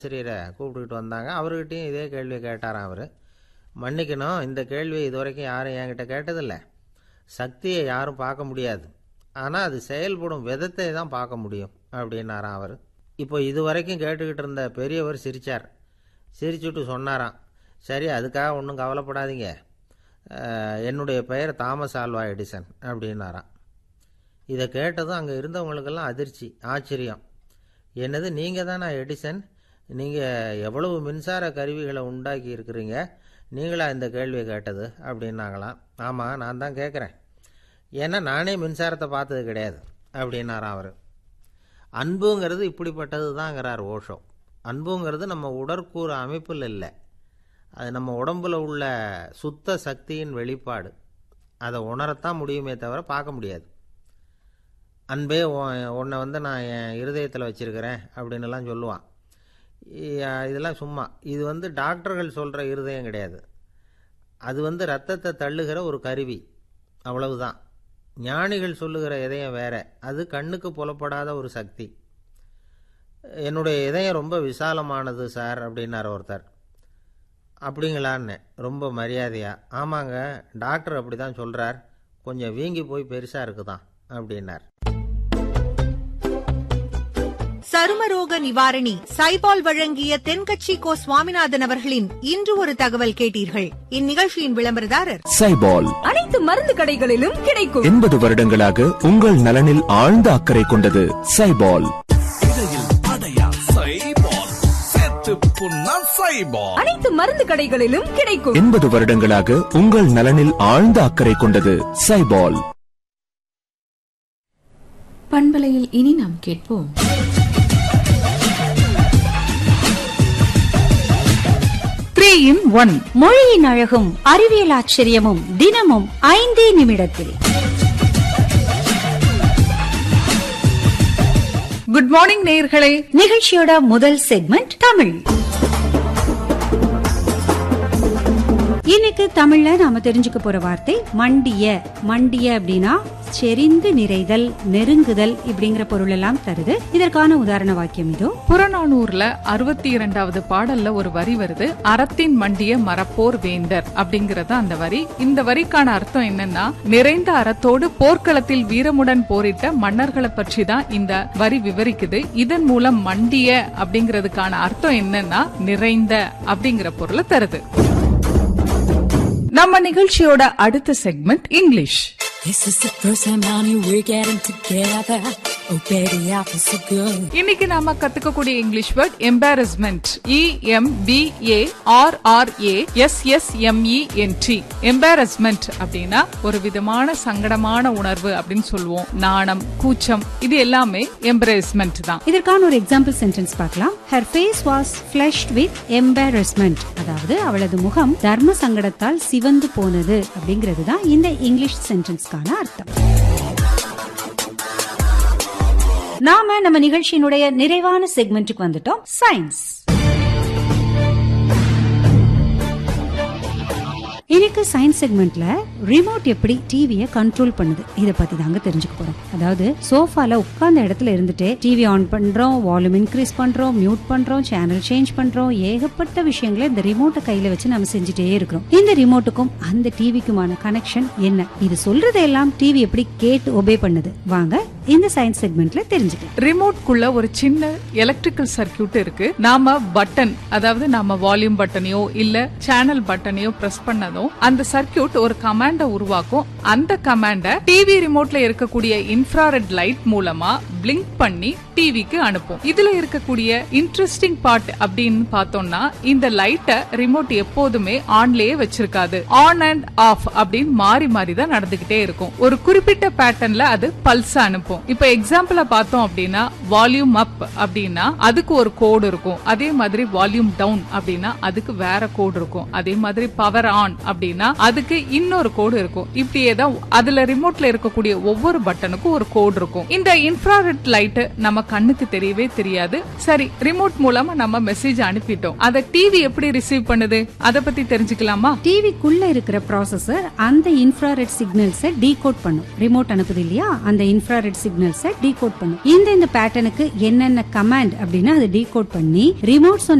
ஆசிரியரை கூப்பிட்டுக்கிட்டு வந்தாங்க அவர்கிட்டயும் இதே கேள்வியை கேட்டாராம் அவர் மன்னிக்கணும் இந்த கேள்வியை இதுவரைக்கும் யாரும் என்கிட்ட கேட்டதில்லை சக்தியை யாரும் பார்க்க முடியாது ஆனால் அது செயல்படும் விதத்தை தான் பார்க்க முடியும் அப்படின்னாராம் அவர் இப்போ இது வரைக்கும் கேட்டுக்கிட்டு இருந்த பெரியவர் சிரித்தார் சிரிச்சுட்டு சொன்னாராம் சரி அதுக்காக ஒன்றும் கவலைப்படாதீங்க அஹ், என்னுடைய பெயர் தாமஸ் ஆல்வா எடிசன் அப்படின்னாராம் இதை கேட்டதும் அங்கே இருந்தவங்களுக்கெல்லாம் அதிர்ச்சி ஆச்சரியம் என்னது நீங்கள் தானா எடிசன் நீங்கள் எவ்வளவு மின்சார கருவிகளை உண்டாக்கி இருக்கிறீங்க நீங்களா இந்த கேள்வியை கேட்டது அப்படின்னாங்களாம் ஆமாம் நான் தான் கேட்குறேன் ஏன்னா நானே மின்சாரத்தை பார்த்தது கிடையாது அப்படின்னாராம் அவர் அன்புங்கிறது இப்படிப்பட்டது தாங்கிறார் ஓஷோ அன்புங்கிறது நம்ம உடற்கூறு அமைப்பில் இல்லை அது நம்ம உடம்புல உள்ள சுத்த சக்தியின் வெளிப்பாடு அதை உணரத்தான் முடியுமே தவிர பார்க்க முடியாது அன்பே உன்- உன்னை வந்து நான் என் இருதயத்தில் வச்சிருக்கிறேன் அப்படின்னுலாம் சொல்லுவான் இ- இதெல்லாம் சும்மா இது வந்து டாக்டர்கள் சொல்கிற இருதயம் கிடையாது அது வந்து ரத்தத்தை தள்ளுகிற ஒரு கருவி அவ்வளவுதான் ஞானிகள் சொல்லுகிற இதயம் வேற அது கண்ணுக்கு புலப்படாத ஒரு சக்தி என்னுடைய இதயம் ரொம்ப விசாலமானது சார் அப்படின்னார் ஒருத்தர் அப்படிங்களான்னு ரொம்ப மரியாதையா ஆமாங்க டாக்டர் அப்படி தான் சொல்கிறார் கொஞ்சம் வீங்கி போய் பெருசாக இருக்குதான் அப்படின்னார் சருமரோக நிவாரணி சைபால் வழங்கிய தென்கட்சி கோ சுவாமிநாதன் அவர்களின் இன்று ஒரு தகவல் கேட்டீர்கள் இந்நிகழ்ச்சியின் விளம்பரதாரர் சைபால் அனைத்து மருந்து கடைகளிலும் கிடைக்கும் எண்பது வருடங்களாக உங்கள் நலனில் ஆழ்ந்த அக்கறை கொண்டது சைபால் அனைத்து மருந்து கடைகளிலும் கிடைக்கும் எண்பது வருடங்களாக உங்கள் நலனில் ஆழ்ந்த அக்கறை கொண்டது சைபால் பண்பலையில் இனி நாம் கேட்போம் த்ரீ இன் ஒன் மொழியின் அழகும் அறிவியல் ஆச்சரியமும் தினமும் ஐந்தே நிமிடத்தில் குட் மார்னிங் நேயர்களே நிகழ்ச்சியோட முதல் செக்மெண்ட் தமிழ் இன்னைக்கு தமிழ்ல நாம தெரிஞ்சுக்க போற வார்த்தை மண்டிய மண்டிய அப்படின்னா செறிந்து நிறைதல் நெருங்குதல் இப்படிங்கிற பொருள் எல்லாம் தருது இதற்கான உதாரண வாக்கியம் இதோ புறநானூர்ல அறுபத்தி இரண்டாவது பாடல்ல ஒரு வரி வருது அறத்தின் மண்டிய மரப்போர் வேந்தர் அப்படிங்கறது அந்த வரி இந்த வரிக்கான அர்த்தம் என்னன்னா நிறைந்த அறத்தோடு போர்க்களத்தில் வீரமுடன் போரிட்ட மன்னர்களை பற்றி தான் இந்த வரி விவரிக்குது இதன் மூலம் மண்டிய அப்படிங்கறதுக்கான அர்த்தம் என்னன்னா நிறைந்த அப்படிங்கிற பொருளை தருது நம்ம நிகழ்ச்சியோட அடுத்த segment English This is the first time, honey, we're getting together. Oh, baby, I feel so good. இன்னைக்கு நாம கத்துக்கக்கூடிய English word embarrassment E M B A R R A S S M E N T embarrassment அப்படின்னா ஒரு விதமான சங்கடமான உணர்வு அப்படின்னு சொல்லுவோம் நாணம் கூச்சம் இது எல்லாமே எம்பரேஸ்மெண்ட் தான் இதற்கான ஒரு எக்ஸாம்பிள் சென்டென்ஸ் பார்க்கலாம் her face was flushed with embarrassment அதாவது அவளது முகம் தர்ம சங்கடத்தால் சிவந்து போனது அப்படிங்கிறது தான் இந்த இங்கிலீஷ் சென்டென்ஸ்க்கான அர்த்தம் நாம நம்ம நிகழ்ச்சியினுடைய நிறைவான செக்மெண்ட்டுக்கு வந்துட்டோம் சயின்ஸ் இன்னைக்கு சயின்ஸ் செக்மெண்ட்ல ரிமோட் எப்படி டிவியை கண்ட்ரோல் பண்ணுது இத பத்தி தாங்க தெரிஞ்சுக்க போறோம் அதாவது சோஃபால உட்கார்ந்த இடத்துல இருந்துட்டு டிவி ஆன் பண்றோம் வால்யூம் இன்க்ரீஸ் பண்றோம் மியூட் பண்றோம் சேனல் சேஞ்ச் பண்றோம் ஏகப்பட்ட விஷயங்களை இந்த ரிமோட்டை கையில வச்சு நம்ம செஞ்சுட்டே இருக்கிறோம் இந்த ரிமோட்டுக்கும் அந்த டிவிக்குமான கனெக்ஷன் என்ன இது சொல்றதெல்லாம் டிவி எப்படி கேட்டு ஒபே பண்ணுது வாங்க இந்த சயின்ஸ் செக்மெண்ட்ல தெரிஞ்சுக்கலாம் ரிமோட்குள்ள ஒரு சின்ன எலக்ட்ரிக்கல் சர்க்கியூட் இருக்கு நாம பட்டன் அதாவது நாம வால்யூம் பட்டனையோ இல்ல சேனல் பட்டனையோ பிரஸ் பண்ணதும் அந்த சர்க்கியூட் ஒரு கமாண்ட உருவாக்கும் அந்த கமாண்ட டிவி ரிமோட்ல இருக்கக்கூடிய இன்ஃப்ராரெட் லைட் மூலமா பிளிங்க் பண்ணி டிவிக்கு அனுப்பும் இதுல இருக்கக்கூடிய இன்ட்ரெஸ்டிங் பார்ட் அப்படின்னு பார்த்தோம்னா இந்த லைட்டை ரிமோட் எப்போதுமே ஆன்லயே வச்சிருக்காது ஆன் அண்ட் ஆஃப் அப்படின்னு மாறி மாறி தான் நடந்துகிட்டே இருக்கும் ஒரு குறிப்பிட்ட பேட்டர்ன்ல அது பல்ஸ் அனுப்பும் இப்ப எக்ஸாம்பிள பார்த்தோம் அப்படின்னா வால்யூம் அப் அப்படின்னா அதுக்கு ஒரு கோடு இருக்கும் அதே மாதிரி வால்யூம் டவுன் அப்படின்னா அதுக்கு வேற கோடு இருக்கும் அதே மாதிரி பவர் ஆன் அப்படின்னா அதுக்கு இன்னொரு கோடு இருக்கும் இப்படியே தான் அதுல ரிமோட்ல இருக்கக்கூடிய ஒவ்வொரு பட்டனுக்கும் ஒரு கோடு இருக்கும் இந்த இன்ஃப்ராரெட் இன்ஃப்ராரெட் லைட் நம்ம கண்ணுக்கு தெரியவே தெரியாது சரி ரிமோட் மூலமா நம்ம மெசேஜ் அனுப்பிட்டோம் அத டிவி எப்படி ரிசீவ் பண்ணுது அத பத்தி தெரிஞ்சுக்கலாமா டிவிக்குள்ள இருக்கிற ப்ராசஸர் அந்த இன்ஃப்ராரெட் சிக்னல்ஸை டீகோட் பண்ணும் ரிமோட் அனுப்புது இல்லையா அந்த இன்ஃப்ராரெட் சிக்னல்ஸை டீகோட் பண்ணும் இந்த இந்த பேட்டர்னுக்கு என்னென்ன கமாண்ட் அப்படின்னு அதை டீகோட் பண்ணி ரிமோட் சொன்ன